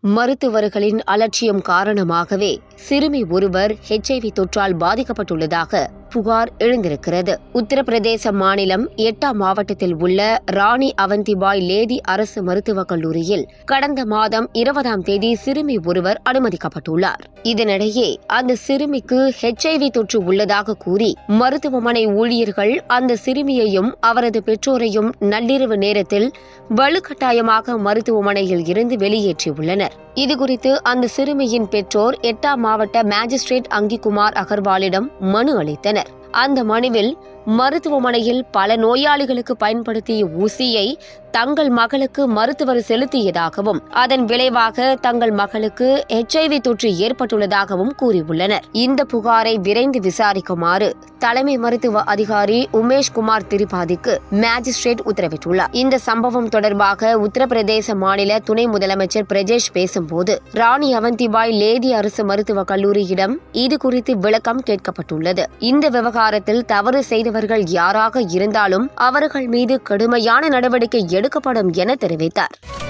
மருத்துவர்களின் அலட்சியம் காரணமாகவே சிறுமி ஒருவர் ஹெச்ஐவி தொற்றால் பாதிக்கப்பட்டுள்ளதாக புகார் எழுந்திருக்கிறது உத்தரப்பிரதேச மாநிலம் எட்டா மாவட்டத்தில் உள்ள ராணி அவந்திபாய் லேடி அரசு மருத்துவக் கல்லூரியில் கடந்த மாதம் இருபதாம் தேதி சிறுமி ஒருவர் அனுமதிக்கப்பட்டுள்ளார் இதனிடையே அந்த சிறுமிக்கு ஹெச்ஐவி தொற்று உள்ளதாக கூறி மருத்துவமனை ஊழியர்கள் அந்த சிறுமியையும் அவரது பெற்றோரையும் நள்ளிரவு நேரத்தில் வலுக்கட்டாயமாக மருத்துவமனையில் இருந்து வெளியேற்றியுள்ளனர் இதுகுறித்து அந்த சிறுமியின் பெற்றோர் எட்டாம் மாவட்ட மேஜிஸ்ட்ரேட் அங்கிகுமார் அகர்வாலிடம் மனு அளித்தனர் அந்த மனுவில் மருத்துவமனையில் பல நோயாளிகளுக்கு பயன்படுத்திய ஊசியை தங்கள் மகளுக்கு மருத்துவர் செலுத்தியதாகவும் அதன் விளைவாக தங்கள் மகளுக்கு ஹெச்ஐவி தொற்று ஏற்பட்டுள்ளதாகவும் கூறியுள்ளனர் இந்த புகாரை விரைந்து விசாரிக்குமாறு தலைமை மருத்துவ அதிகாரி உமேஷ் குமார் திரிபாதிக்கு மேஜிஸ்ட்ரேட் உத்தரவிட்டுள்ளார் இந்த சம்பவம் தொடர்பாக உத்தரப்பிரதேச மாநில துணை முதலமைச்சர் பிரஜேஷ் பேசும்போது ராணி அவந்திபாய் லேடி அரசு மருத்துவக் கல்லூரியிடம் இது குறித்து விளக்கம் கேட்கப்பட்டுள்ளது இந்த விவகாரத்தில் தவறு செய்தவர்கள் யாராக இருந்தாலும் அவர்கள் மீது கடுமையான நடவடிக்கை எடுக்கப்படும் என தெரிவித்தார்